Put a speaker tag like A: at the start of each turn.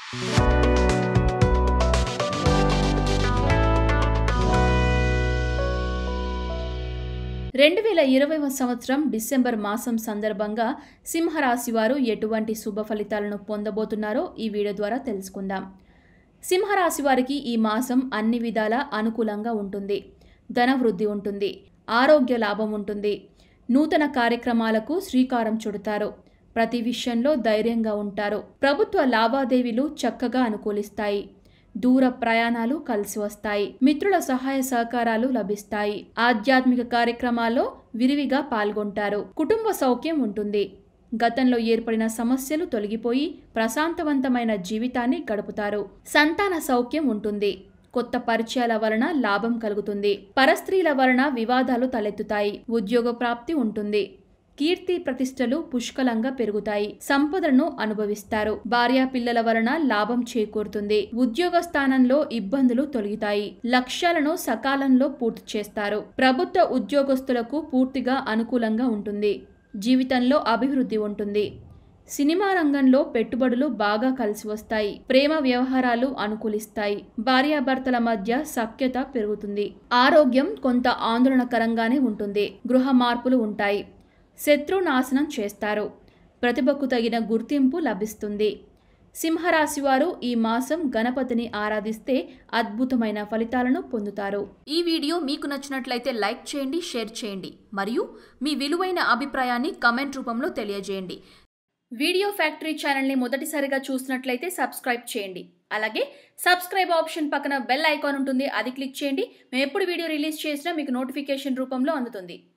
A: రెండు వేల ఇరవైవ సంవత్సరం డిసెంబర్ మాసం సందర్భంగా సింహరాశి వారు ఎటువంటి శుభ ఫలితాలను పొందబోతున్నారో ఈ వీడియో ద్వారా తెలుసుకుందాం సింహరాశి వారికి ఈ మాసం అన్ని విధాల అనుకూలంగా ఉంటుంది ధన వృద్ధి ఉంటుంది ఆరోగ్య లాభం ఉంటుంది నూతన కార్యక్రమాలకు శ్రీకారం చుడతారు ప్రతి విషయంలో ధైర్యంగా ఉంటారు ప్రభుత్వ లావాదేవీలు చక్కగా అనుకూలిస్తాయి దూర ప్రయాణాలు కలిసి వస్తాయి మిత్రుల సహాయ సహకారాలు లభిస్తాయి ఆధ్యాత్మిక కార్యక్రమాల్లో విరివిగా పాల్గొంటారు కుటుంబ సౌఖ్యం ఉంటుంది గతంలో ఏర్పడిన సమస్యలు తొలగిపోయి ప్రశాంతవంతమైన జీవితాన్ని గడుపుతారు సంతాన సౌఖ్యం ఉంటుంది కొత్త పరిచయాల వలన లాభం కలుగుతుంది పరస్త్రీల వలన వివాదాలు తలెత్తుతాయి ఉద్యోగ ప్రాప్తి ఉంటుంది కీర్తి ప్రతిష్టలు పుష్కలంగా పెరుగుతాయి సంపదను అనుభవిస్తారు భార్యా పిల్లల వలన లాభం చేకూరుతుంది ఉద్యోగ స్థానంలో ఇబ్బందులు తొలగుతాయి లక్ష్యాలను సకాలంలో పూర్తి చేస్తారు ప్రభుత్వ ఉద్యోగస్తులకు పూర్తిగా అనుకూలంగా ఉంటుంది జీవితంలో అభివృద్ధి ఉంటుంది సినిమా రంగంలో పెట్టుబడులు బాగా కలిసి వస్తాయి ప్రేమ వ్యవహారాలు అనుకూలిస్తాయి భార్యాభర్తల మధ్య సఖ్యత పెరుగుతుంది ఆరోగ్యం కొంత ఆందోళనకరంగానే ఉంటుంది గృహ మార్పులు ఉంటాయి శత్రు నాశనం చేస్తారు ప్రతిభకు తగిన గుర్తింపు లభిస్తుంది సింహరాశి వారు ఈ మాసం గణపతిని ఆరాధిస్తే అద్భుతమైన ఫలితాలను పొందుతారు ఈ వీడియో మీకు నచ్చినట్లయితే లైక్ చేయండి షేర్ చేయండి మరియు మీ విలువైన అభిప్రాయాన్ని కమెంట్ రూపంలో తెలియజేయండి వీడియో ఫ్యాక్టరీ ఛానల్ని మొదటిసారిగా చూసినట్లయితే సబ్స్క్రైబ్ చేయండి అలాగే సబ్స్క్రైబ్ ఆప్షన్ పక్కన బెల్ ఐకాన్ ఉంటుంది అది క్లిక్ చేయండి మేము ఎప్పుడు వీడియో రిలీజ్ చేసినా మీకు నోటిఫికేషన్ రూపంలో అందుతుంది